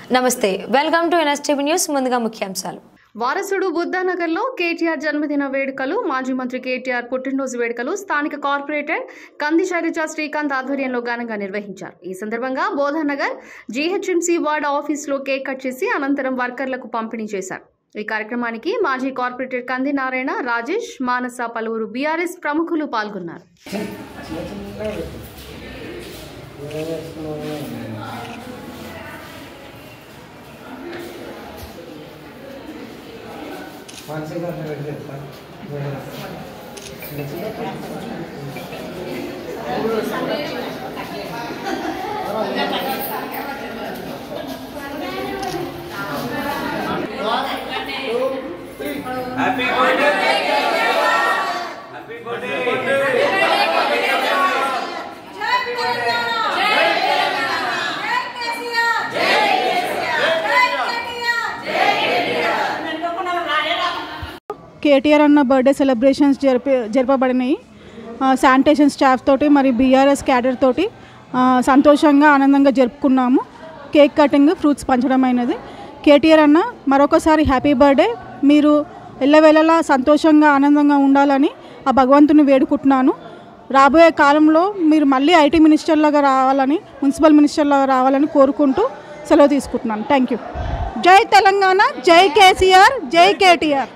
నమస్తే welcome to NSTV news ముందుగా ముఖ్యాంశాలు వారసుడు బుద్ధానగర్లో కేటీఆర్ జన్మదిన వేడుకలు మాజీ మంత్రి కేటీఆర్ పుట్టినరోజు వేడుకలు స్థానిక కార్పొరేటర్ కంది శైలజ శ్రీకాంత్ ఆధ్వర్యంలో ఘనంగా నిర్వహించారు ఈ సందర్భంగా బోధానగర్ జీహెచ్ఎంసీ వార్డ్ ఆఫీసులో కేక్ కట్ చేసి అనంతరం వర్కర్లకు పంపిణీ చేశారు ఈ కార్యక్రమానికి మాజీ కార్పొరేటర్ కంది నారాయణ రాజేష్ మానస పలువురు బీఆర్ఎస్ ప్రముఖులు పాల్గొన్నారు మానసిక చెప్తా happy birthday happy birthday KTR అన్న బర్త్డే సెలబ్రేషన్స్ జరిపి జరపబడినాయి ఆ, శానిటేషన్ స్టాఫ్ తోటి మరి బీఆర్ఎస్ క్యాడర్ తోటి ఆ, సంతోషంగా ఆనందంగా జరుపుకున్నాము కేక్ కటింగ్ ఫ్రూట్స్ పంచడం అయినది కేటీఆర్ అన్న మరొకసారి హ్యాపీ బర్త్డే మీరు ఎల్లవేళలా సంతోషంగా ఆనందంగా ఉండాలని ఆ భగవంతుని వేడుకుంటున్నాను రాబోయే కాలంలో మీరు మళ్ళీ ఐటీ మినిస్టర్లాగా రావాలని మున్సిపల్ మినిస్టర్లాగా రావాలని కోరుకుంటూ సెలవు తీసుకుంటున్నాను థ్యాంక్ యూ జై తెలంగాణ జై కేసీఆర్ జై కేటీఆర్